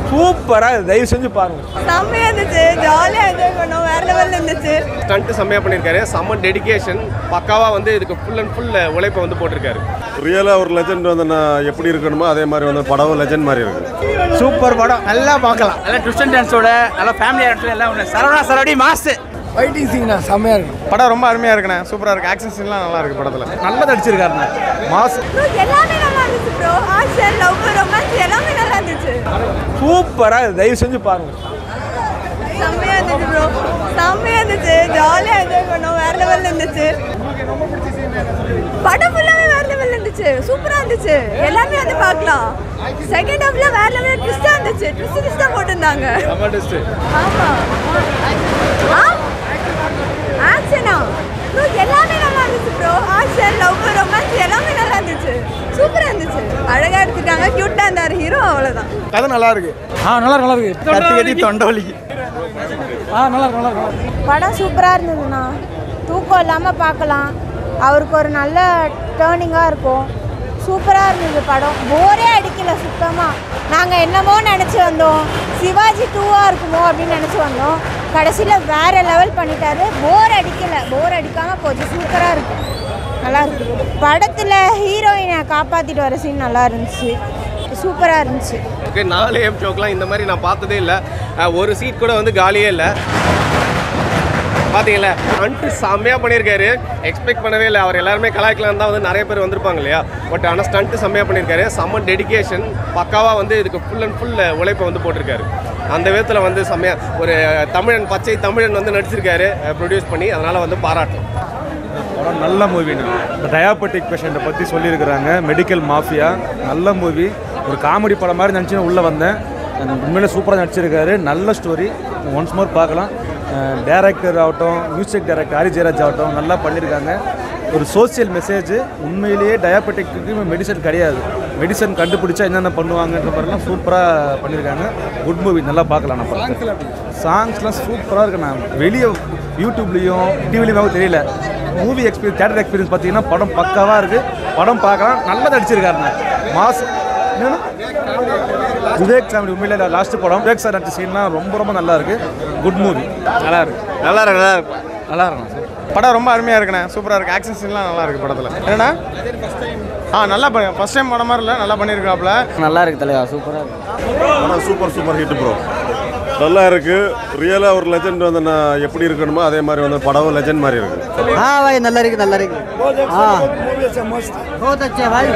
சூப்பராக தயவு செஞ்சு பாருங்க செம்மையா இருந்துச்சு ஜாலியா என்ஜாய் பண்ணோம் வேற லெவல்ல இருந்துச்சு ஸ்டண்ட் செம்மையாக பண்ணியிருக்காரு செம்ம டெடிகேஷன் பக்காவாக வந்து இதுக்கு ஃபுல் அண்ட் ஃபுல் உழைப்பை வந்து போட்டிருக்காரு ரியலாக ஒரு லெஜெண்ட் வந்து நான் எப்படி இருக்கணுமோ அதே மாதிரி வந்து படம் லெஜெண்ட் மாதிரி இருக்கு சூப்பர் படம் நல்லா பார்க்கலாம் நல்லா ட்விஸ்ட் அண்ட் டான்ஸோட நல்லா ஃபேமிலி டான்ஸோட எல்லாம் ஒன்று சரவணா சரவடி மாஸ் ஃபைட்டிங் சீன் செம்மையா இருக்கு படம் ரொம்ப அருமையாக இருக்குண்ணே சூப்பராக இருக்குது ஆக்ஷன் சீன்லாம் நல்லா இருக்குது படத்தில் நல்லா நடிச்சிருக்காருண்ணா மாஸ் ப்ரோ எல்லாமே நல்லா இருந்துச்சு ப்ரோ ஆக்ஷன் லவ் ரொமான்ஸ் எல்லாமே நல்லா இருந்துச்சு சூப்பராக தயவு செஞ்சு பாருங்க செம்மையா இருந்துச்சு ப்ரோ செம்மையா இருந்துச்சு ஜாலியா என்ஜாய் பண்ணோம் வேற லெவல்ல இருந்துச்சு படம் ஃபுல்லாவே வேற லெவல்ல இருந்துச்சு சூப்பரா இருந்துச்சு எல்லாமே வந்து பார்க்கலாம் செகண்ட் ஹாஃப்ல வேற லெவல்ல ட்விஸ்டா இருந்துச்சு ட்விஸ்ட் ட்விஸ்டா போட்டிருந்தாங்க ஆமா ஆ ஆக்ஷனா ப்ரோ எல்லாமே நல்லா இருந்துச்சு ப்ரோ ஆக்ஷன் லவ் ரொமான்ஸ் எல்லாமே நல்லா இருந்துச்சு சூப்பரா இருந்துச்சு அழகா எடுத்துட்டாங்க கியூட்டா இருந்தாரு ஹீரோ அவ்வளவுதான் கதை நல்லா இருக்கு ஆ நல்லா இருக்கு நல்லா இருக்கு கத்தி கத்தி தொண்டை வலிக்கு ஆ நல்லா இருக்கு நல்லா இருக்கு படம் சூப்பராக இருந்ததுண்ணா தூக்கம் இல்லாமல் பார்க்கலாம் அவருக்கு ஒரு நல்ல டேர்னிங்காக இருக்கும் சூப்பராக இருந்தது படம் போரே அடிக்கல சுத்தமாக நாங்கள் என்னமோ நினச்சி வந்தோம் சிவாஜி டூவாக இருக்குமோ அப்படின்னு நினச்சி வந்தோம் கடைசியில் வேறு லெவல் பண்ணிட்டாரு போர் அடிக்கலை போர் அடிக்காமல் போச்சு சூப்பராக இருக்கு நல்லா இருக்கு படத்தில் ஹீரோயினை காப்பாற்றிட்டு வர சீன் நல்லா இருந்துச்சு சூப்பராக இருந்துச்சு ஓகே நாலு எம் ஷோக்கெலாம் இந்த மாதிரி நான் பார்த்ததே இல்லை ஒரு சீட் கூட வந்து காலியே இல்லை பார்த்தீங்களா அன்ட்டு செம்மையாக பண்ணியிருக்காரு எக்ஸ்பெக்ட் பண்ணவே இல்லை அவர் எல்லாருமே கலாய்க்கலாம் தான் வந்து நிறைய பேர் வந்திருப்பாங்க இல்லையா பட் ஆனால் ஸ்டண்ட்டு செம்மையாக பண்ணியிருக்காரு செம்ம டெடிகேஷன் பக்காவாக வந்து இதுக்கு ஃபுல் அண்ட் ஃபுல் உழைப்பை வந்து போட்டிருக்காரு அந்த விதத்தில் வந்து செம்மையாக ஒரு தமிழன் பச்சை தமிழன் வந்து நடிச்சிருக்காரு ப்ரொடியூஸ் பண்ணி அதனால் வந்து பாராட்டலாம் படம் நல்ல மூவிண்ணா இந்த டயாபெட்டிக் பேஷண்ட்டை பற்றி சொல்லியிருக்கிறாங்க மெடிக்கல் மாஃபியா நல்ல மூவி ஒரு காமெடி படம் மாதிரி நினச்சி உள்ளே வந்தேன் உண்மையிலே சூப்பராக நடிச்சிருக்காரு நல்ல ஸ்டோரி ஒன்ஸ் மோர் பார்க்கலாம் டேரக்டர் ஆகட்டும் மியூசிக் டைரக்டர் ஹரி ஜெயராஜ் ஆகட்டும் நல்லா பண்ணியிருக்காங்க ஒரு சோஷியல் மெசேஜ் உண்மையிலேயே டயாபெட்டிக்கு மெடிசன் கிடையாது மெடிசன் கண்டுபிடிச்சா என்னென்ன பண்ணுவாங்கன்ற மாதிரிலாம் சூப்பராக பண்ணியிருக்காங்க குட் மூவி நல்லா பார்க்கலாம் நான் படத்தை சாங்ஸ்லாம் சூப்பராக இருக்குண்ணா வெளியே யூடியூப்லேயும் டிவிலையும் தெரியல மூவி எக்ஸ்பீரியன்ஸ் தேட்டர் எக்ஸ்பீரியன்ஸ் பார்த்தீங்கன்னா படம் பக்காவாக இருக்குது படம் பார்க்கலாம் நல்லா நடிச்சிருக்காருண்ணா மாஸ் என்னன்னா விவேக் சாமி உண்மையில லாஸ்ட் படம் விவேக் சார் நடிச்ச சீன்லாம் ரொம்ப ரொம்ப நல்லா இருக்கு குட் மூவி நல்லா இருக்கு நல்லா இருக்கு நல்லா இருக்கு நல்லா இருக்கும் படம் ரொம்ப அருமையாக இருக்குண்ணே சூப்பராக இருக்குது ஆக்ஷன் சீன்லாம் நல்லா இருக்குது படத்தில் என்னண்ணா ஆ நல்லா பண்ணி ஃபஸ்ட் டைம் படம் மாதிரி இல்லை நல்லா பண்ணியிருக்காப்புல நல்லா இருக்கு தலைவா சூப்பராக இருக்கு படம் சூப்பர் சூப்பர் ஹிட் ப்ரோ நல்லா இருக்கு ரியலாக ஒரு லெஜெண்ட் வந்து நான் எப்படி இருக்கணுமோ அதே மாதிரி வந்து படம் லெஜெண்ட் மாதிரி இருக்கு हाँ भाई नल्ला रही नल्ला रही हाँ बहुत अच्छा भाई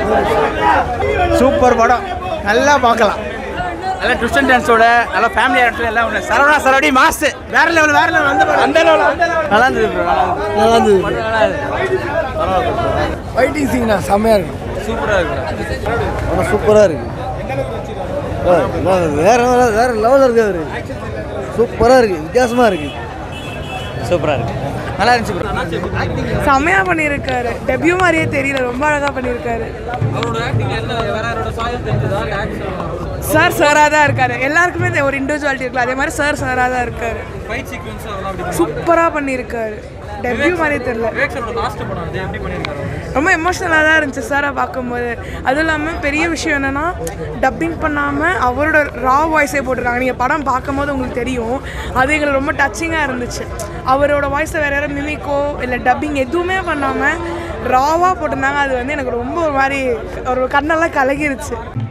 சூப்பர் படம் நல்லா பார்க்கலாம் நல்லா ட்விஸ்ட் அண்ட் டான்ஸோட நல்லா ஃபேமிலி டான்ஸோட எல்லாம் ஒன்று சரவணா சரவடி மாஸ் வேற லெவல் வேற லெவல் அந்த அந்த லெவல் நல்லா இருந்தது bro, நல்லா இருந்தது நல்லா இருந்தது ஃபைட்டிங் சீன் செம்மையா இருக்கு படம் சூப்பராக இருக்கு வேற வேற லெவலில் இருக்கு அவரு சூப்பராக இருக்கு வித்தியாசமாக இருக்கு சூப்பராக இருக்கு நல்லா இருந்துச்சு ப்ரோ செம்மையா பண்ணியிருக்காரு டெபியூ மாதிரியே தெரியல ரொம்ப அழகா பண்ணியிருக்காரு சார் சாராக தான் இருக்காரு எல்லாருக்குமே இந்த ஒரு இண்டிவிஜுவாலிட்டி இருக்குல்ல அதே மாதிரி சார் சாராக தான் இருக்காரு சூப்பராக பண்ணியிருக்காரு டெபியூ மாதிரியே தெரியல ரொம்ப எமோஷ்னலாக தான் இருந்துச்சு சாரை பார்க்கும்போது அதுவும் இல்லாமல் பெரிய விஷயம் என்னென்னா டப்பிங் பண்ணாமல் அவரோட ரா வாய்ஸே போட்டிருக்காங்க நீங்கள் படம் பார்க்கும்போது உங்களுக்கு தெரியும் அது எங்களுக்கு ரொம்ப டச்சிங்காக இருந்துச்சு அவரோட வாய்ஸை வேறு யாரும் மிமிக்கோ இல்லை டப்பிங் எதுவுமே பண்ணாமல் ராவாக போட்டிருந்தாங்க அது வந்து எனக்கு ரொம்ப ஒரு மாதிரி ஒரு கண்ணெல்லாம் கலகிருச்சு